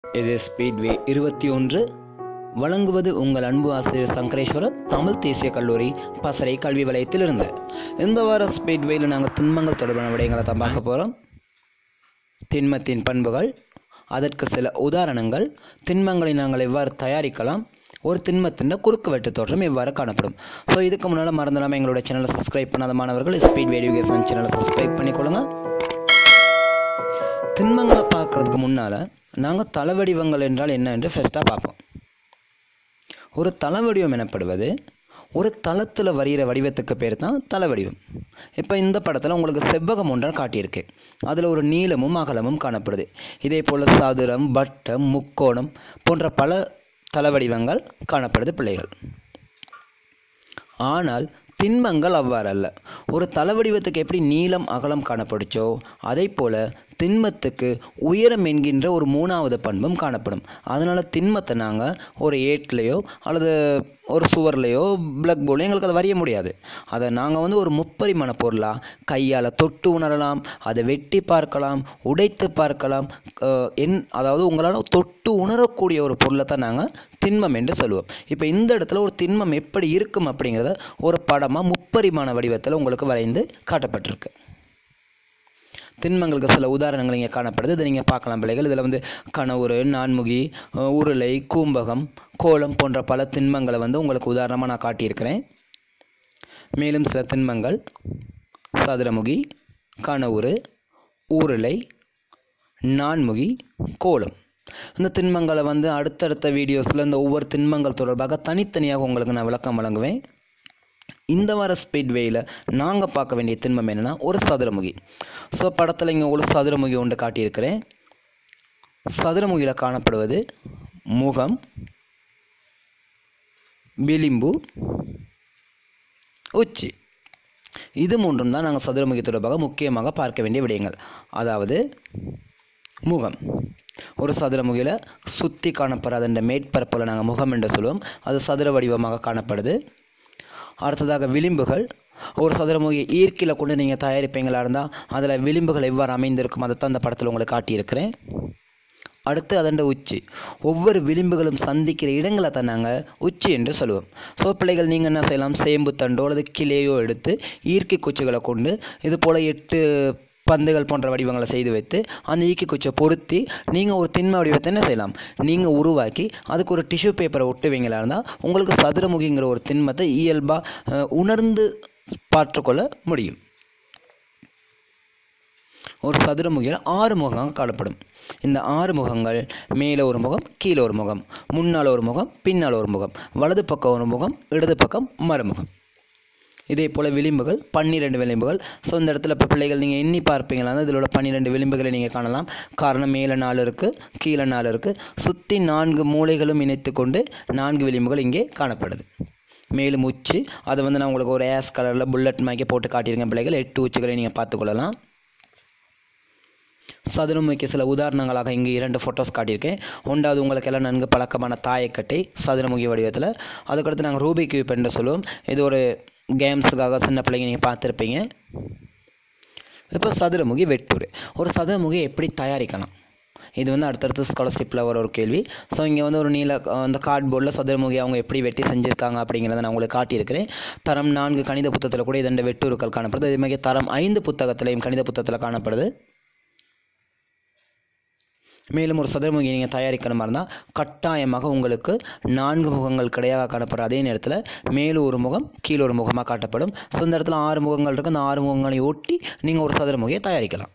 இது ஸ்பீட்வே இருபத்தி ஒன்று வழங்குவது உங்கள் அன்பு ஆசிரியர் சங்கரேஸ்வரர் தமிழ் தேசிய கல்லூரி பசறை கல்வி வலயத்திலிருந்து இந்த வார ஸ்பீட்வேயில் நாங்கள் திண்மங்கள் தொடர்பான விடயங்களை தான் பார்க்க போகிறோம் திண்மத்தின் பண்புகள் அதற்கு சில உதாரணங்கள் திண்மங்களை நாங்கள் எவ்வாறு தயாரிக்கலாம் ஒரு திண்மத்தின் குறுக்கு வெட்டு தோற்றம் எவ்வாறு காணப்படும் ஸோ இதுக்கு முன்னால் மறந்துடாமல் எங்களோட சேனலை சப்ஸ்கிரைப் பண்ணாத மாணவர்கள் ஸ்பீட் எஜுகேஷன் சேனலை சப்ஸ்கிரைப் பண்ணிக்கொள்ளுங்க திண்மங்களை பார்க்குறதுக்கு முன்னால் நாங்கள் தளவடிவங்கள் என்றால் என்ன என்று ஃபஸ்ட்டாக பார்ப்போம் ஒரு தளவடிவம் எனப்படுவது ஒரு தளத்தில் வரிகிற வடிவத்துக்கு பேர் தான் தளவடிவம் இப்போ இந்த படத்தில் உங்களுக்கு செவ்வகம் ஒன்றால் காட்டியிருக்கு அதில் ஒரு நீளமும் அகலமும் காணப்படுது இதே போல் சதுரம் வட்டம் முக்கோணம் போன்ற பல தளவடிவங்கள் காணப்படுது பிள்ளைகள் ஆனால் திண்மங்கள் அவ்வாறு அல்ல ஒரு தளவடிவத்துக்கு எப்படி நீளம் அகலம் காணப்படுச்சோ அதே போல் திண்மத்துக்கு உயரம் என்கின்ற ஒரு மூணாவது பண்பும் காணப்படும் அதனால் திண்மத்தை நாங்கள் ஒரு ஏட்லேயோ அல்லது ஒரு சுவர்லேயோ பிளக் போர்ட்லையோ எங்களுக்கு அதை வரைய முடியாது அதை நாங்கள் வந்து ஒரு முப்பரிமாண பொருளாக கையால் தொட்டு உணரலாம் அதை வெட்டி பார்க்கலாம் உடைத்து பார்க்கலாம் அஹ், என் அதாவது உங்களால் தொட்டு உணரக்கூடிய ஒரு பொருளை தான் நாங்கள் திண்மம் என்று சொல்லுவோம் இப்போ இந்த இடத்துல ஒரு திண்மம் எப்படி இருக்கும் அப்படிங்கிறத ஒரு படமாக முப்பரிமாண வடிவத்தில் உங்களுக்கு வரைந்து காட்டப்பட்டிருக்கு திண்மங்களுக்கு சில உதாரணங்கள் இங்கே காணப்படுது இதை நீங்கள் பார்க்கலாம் பிள்ளைகள் இதில் வந்து கனவுரு நான்முகி அஹ், உருளை கூம்பகம் கோலம் போன்ற பல திண்மங்களை வந்து உங்களுக்கு உதாரணமாக நான் காட்டியிருக்கிறேன் மேலும் சில திண்மங்கள் சதுரமுகி கனவுரு ஊருளை நான்முகி கோலம் இந்த திண்மங்களை வந்து அடுத்தடுத்த வீடியோஸில் இந்த ஒவ்வொரு திண்மங்கள் தொடர்பாக தனித்தனியாக உங்களுக்கு நான் விளக்கம் வழங்குவேன் இந்த வார ஸ்பீட்வேயில் நாங்கள் பார்க்க வேண்டிய திண்மம் என்னென்னா ஒரு சதுரமுகி ஸோ படத்தில் இங்கே ஒரு சதுரமுகி ஒன்று காட்டியிருக்கிறேன் சதுரமுகியில் காணப்படுவது முகம் விளிம்பு உச்சி இது மூன்றும் தான் நாங்கள் சதுரமுகி தொடர்பாக முக்கியமாக பார்க்க வேண்டிய விடயங்கள் அதாவது முகம் ஒரு சதுரமுகியில் சுற்றி காணப்படுற அந்த மேற்பரப்பில் நாங்கள் முகம் என்று சொல்லுவோம் அது சதுர வடிவமாக காணப்படுது அடுத்ததாக விளிம்புகள் ஒரு சதுரமுகி ஈர்க்கில் கொண்டு நீங்கள் தயாரிப்பீங்களா இருந்தால் அதில் விளிம்புகள் எவ்வாறு அமைந்திருக்கும் அதை தான் அந்த படத்தில் உங்களுக்கு காட்டியிருக்கிறேன் அடுத்து அதண்ட உச்சி ஒவ்வொரு விளிம்புகளும் சந்திக்கிற இடங்களை தான் நாங்கள் உச்சி என்று சொல்லுவோம் ஸோ பிள்ளைகள் நீங்கள் என்ன செய்யலாம் சேம்பு தண்டோ அல்லது கிளையோ எடுத்து ஈர்க்கை குச்சிகளை கொண்டு இது போல் எட்டு பந்துகள் போன்ற வடிவங்களை செய்து வைத்து அந்த ஈக்கி குச்சியை பொருத்தி நீங்கள் ஒரு திண்ம வடிவத்தை என்ன செய்யலாம் நீங்கள் உருவாக்கி அதுக்கு ஒரு டிஷ்யூ பேப்பரை ஒட்டுவீங்களா இருந்தால் உங்களுக்கு சதுரமுகிங்கிற ஒரு திண்மத்தை இயல்பாக உணர்ந்து பார்த்துக்கொள்ள முடியும் ஒரு சதுரமுகியில் ஆறு முகங்கள் காணப்படும் இந்த ஆறு முகங்கள் மேலே ஒரு முகம் கீழே ஒரு முகம் முன்னால் ஒரு முகம் பின்னால் ஒரு முகம் வலது பக்கம் ஒரு முகம் இடது பக்கம் மறுமுகம் இதே போல் விளிம்புகள் பன்னிரெண்டு விளிம்புகள் ஸோ இந்த இடத்துல இப்போ பிள்ளைகள் நீங்கள் எண்ணி பார்ப்பீங்களா இதில் உள்ள பன்னிரெண்டு விளிம்புகளை நீங்கள் காணலாம் காரணம் மேலே நாலு இருக்குது கீழே நாலு இருக்குது சுற்றி நான்கு மூலைகளும் இணைத்து கொண்டு நான்கு விளிம்புகள் இங்கே காணப்படுது மேலும் உச்சி அதை வந்து நான் உங்களுக்கு ஒரு ஆஸ் கலரில் புல்லட் மாதிரி போட்டு காட்டியிருக்கேன் பிள்ளைகள் எட்டு உச்சிகளை நீங்கள் பார்த்துக்கொள்ளலாம் சதுரமுகிக்கு சில உதாரணங்களாக இங்கே இரண்டு ஃபோட்டோஸ் காட்டியிருக்கேன் ஒன்றாவது உங்களுக்கு எல்லாம் நன்கு பழக்கமான தாயக்கட்டை சதுரமுகி வடிவத்தில் அதுக்கடுத்து நாங்கள் ரூபி கியூப் என்று சொல்லுவோம் இது ஒரு கேம்ஸுக்காக சின்ன பிள்ளைங்க நீங்கள் பார்த்துருப்பீங்க இப்போ சதுரமுகி வெட்டூர் ஒரு சதுரமுகி எப்படி தயாரிக்கலாம் இது வந்து அடுத்தடுத்து ஸ்காலர்ஷிப்பில் வர ஒரு கேள்வி ஸோ இங்கே வந்து ஒரு நீல அந்த கார்ட்போர்டில் சதுரமுகி அவங்க எப்படி வெட்டி செஞ்சுருக்காங்க அப்படிங்கிறத நான் உங்களுக்கு காட்டியிருக்கிறேன் தரம் நான்கு கணித புத்தகத்தில் கூட இதண்ட வெட்டூருக்கள் காணப்படுது அதே மாதிரி தரம் ஐந்து புத்தகத்திலையும் கணித புத்தகத்தில் காணப்படுது மேலும் ஒரு சதுரமுகி நீங்கள் தயாரிக்கணுமா இருந்தால் கட்டாயமாக உங்களுக்கு நான்கு முகங்கள் கிடையாக காணப்படும் அதே நேரத்தில் மேலும் ஒரு முகம் கீழே ஒரு முகமாக காட்டப்படும் ஸோ இந்த இடத்துல ஆறு முகங்கள் இருக்குது அந்த ஆறு முகங்களை ஒட்டி நீங்கள் ஒரு சதுரமுகியை தயாரிக்கலாம்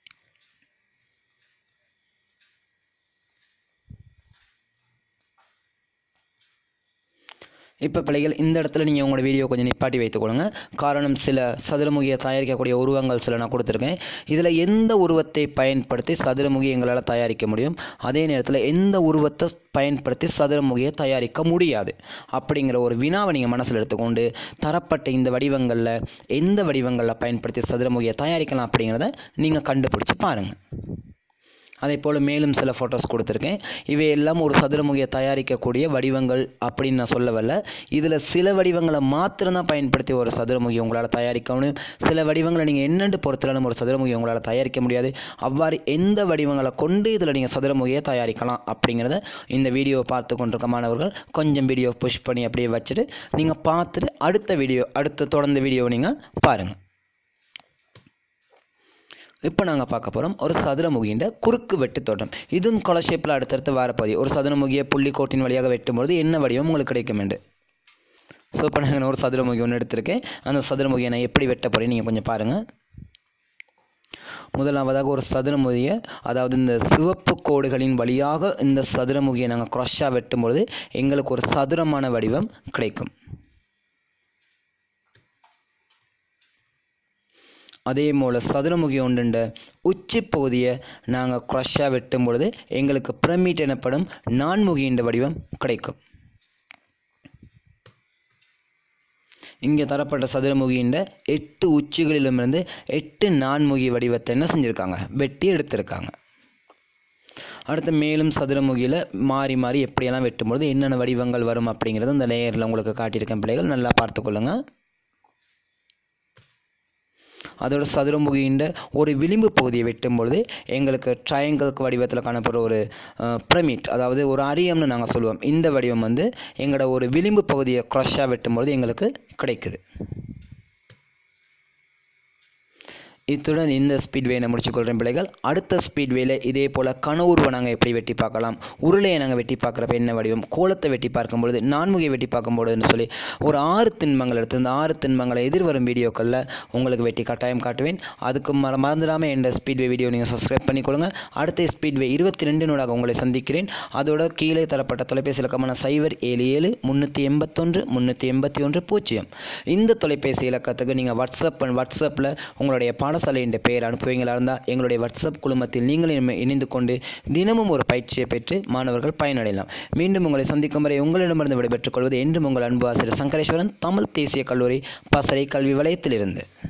இப்போ பிள்ளைகள் இந்த இடத்துல நீங்கள் உங்களோட வீடியோ கொஞ்சம் நிப்பாட்டி வைத்துக்கொள்ளுங்க காரணம் சில சதுரமுகியை தயாரிக்கக்கூடிய உருவங்கள் சில நான் கொடுத்துருக்கேன் இதில் எந்த உருவத்தை பயன்படுத்தி சதுரமுகி எங்களால் தயாரிக்க முடியும் அதே நேரத்தில் எந்த உருவத்தை பயன்படுத்தி சதுரமுகியை தயாரிக்க முடியாது அப்படிங்கிற ஒரு வினாவை நீங்கள் மனசில் எடுத்துக்கொண்டு தரப்பட்ட இந்த வடிவங்களில் எந்த வடிவங்களில் பயன்படுத்தி சதுரமுகியை தயாரிக்கலாம் அப்படிங்கிறத நீங்கள் கண்டுபிடிச்சி பாருங்கள் அதே போல் மேலும் சில ஃபோட்டோஸ் கொடுத்துருக்கேன் இவையெல்லாம் ஒரு சதுரமுகியை தயாரிக்கக்கூடிய வடிவங்கள் அப்படின்னு நான் சொல்ல வரல இதில் சில வடிவங்களை மாத்திரம்தான் பயன்படுத்தி ஒரு சதுரமுகி உங்களால் தயாரிக்க முடியும் சில வடிவங்களை நீங்கள் என்னென்று பொறுத்தலும் ஒரு சதுரமுகி உங்களால் தயாரிக்க முடியாது அவ்வாறு எந்த வடிவங்களை கொண்டு இதில் நீங்கள் சதுரமுகியை தயாரிக்கலாம் அப்படிங்கிறத இந்த வீடியோவை பார்த்து கொண்டிருக்க மாணவர்கள் கொஞ்சம் வீடியோ புஷ் பண்ணி அப்படியே வச்சுட்டு நீங்கள் பார்த்துட்டு அடுத்த வீடியோ அடுத்த தொடர்ந்த வீடியோவை நீங்கள் பாருங்கள் இப்போ நாங்கள் பார்க்க போகிறோம் ஒரு சதுரமுகின்ற குறுக்கு வெட்டு தோட்டம் இதுவும் கொலை ஷேப்பில் அடுத்தடுத்து வரப்பகுதி ஒரு சதுரமுகியை புள்ளிக்கோட்டின் வழியாக வெட்டும்பொழுது என்ன வடிவம் உங்களுக்கு கிடைக்கும் என்று ஸோ இப்போ நாங்கள் ஒரு சதுரமுகி ஒன்று எடுத்திருக்கேன் அந்த சதுரமுகியை நான் எப்படி வெட்ட போகிறேன் நீங்கள் கொஞ்சம் பாருங்கள் முதலாவதாக ஒரு சதுரமுகியை அதாவது இந்த சிவப்பு கோடுகளின் வழியாக இந்த சதுரமுகியை நாங்கள் க்ரஷ்ஷாக வெட்டும்பொழுது எங்களுக்கு ஒரு சதுரமான வடிவம் கிடைக்கும் அதே போல் சதுரமுகி ஒன்றுண்ட உச்சி பகுதியை நாங்கள் க்ரஷ்ஷாக வெட்டும் பொழுது எங்களுக்கு பிரமிட் எனப்படும் நான்முகின்ற வடிவம் கிடைக்கும் இங்கே தரப்பட்ட சதுரமுகின்ற எட்டு உச்சிகளிலுமிருந்து எட்டு நான்முகி வடிவத்தை என்ன செஞ்சுருக்காங்க வெட்டி எடுத்திருக்காங்க அடுத்து மேலும் சதுரமுகியில் மாறி மாறி எப்படியெல்லாம் வெட்டும்பொழுது என்னென்ன வடிவங்கள் வரும் அப்படிங்கிறது இந்த லேயரில் உங்களுக்கு காட்டியிருக்கேன் பிள்ளைகள் நல்லா பார்த்துக்கொள்ளுங்கள் அதோட சதுரமுகின்ற ஒரு விளிம்பு பகுதியை வெட்டும் பொழுது எங்களுக்கு ட்ரையாங்கிளுக்கு வடிவத்தில் காணப்படுற ஒரு பிரமிட் அதாவது ஒரு அரியம்னு நாங்கள் சொல்லுவோம் இந்த வடிவம் வந்து எங்களோட ஒரு விளிம்பு பகுதியை க்ரஷ்ஷாக வெட்டும்பொழுது எங்களுக்கு கிடைக்குது இத்துடன் இந்த ஸ்பீட்வேனை முடிச்சுக்கொள்கிறேன் பிள்ளைகள் அடுத்த ஸ்பீட்வேல இதே போல் கனவுருவை நாங்கள் எப்படி வெட்டி பார்க்கலாம் உருளையை நாங்கள் வெட்டி பார்க்குறப்ப என்ன வடிவம் கோலத்தை வெட்டி பார்க்கும்பொழுது நான்முகை வெட்டி பார்க்கும்பொழுதுன்னு சொல்லி ஒரு ஆறு திண்மங்கள் எடுத்து இந்த ஆறு திண்மங்களை எதிர்வரும் வீடியோக்களில் உங்களுக்கு வெட்டி கட்டாயம் காட்டுவேன் அதுக்கு மற மறந்துடாமல் என் ஸ்பீட்வே வீடியோ நீங்கள் சப்ஸ்கிரைப் பண்ணிக்கொள்ளுங்க அடுத்த ஸ்பீட்வே இருபத்தி ரெண்டினூடாக உங்களை சந்திக்கிறேன் அதோட கீழே தரப்பட்ட தொலைபேசி இலக்கமான சைபர் ஏழு ஏழு முந்நூற்றி எண்பத்தொன்று முந்நூற்றி எண்பத்தி ஒன்று பூஜ்ஜியம் இந்த தொலைபேசி இலக்கத்துக்கு நீங்கள் வாட்ஸ்அப் வாட்ஸ்அப்பில் உங்களுடைய பாடசாலை என்ற பெயர் அனுப்புவீங்களா இருந்தால் எங்களுடைய வாட்ஸ்அப் குழுமத்தில் நீங்களும் இணைந்து கொண்டு தினமும் ஒரு பயிற்சியை பெற்று மாணவர்கள் பயனடையலாம் மீண்டும் உங்களை சந்திக்கும் வரை உங்களிடமிருந்து விடைபெற்றுக் கொள்வது என்றும் உங்கள் அன்பு ஆசிரியர் சங்கரேஸ்வரன் தமிழ் தேசிய கல்லூரி பசறை கல்வி வலயத்திலிருந்து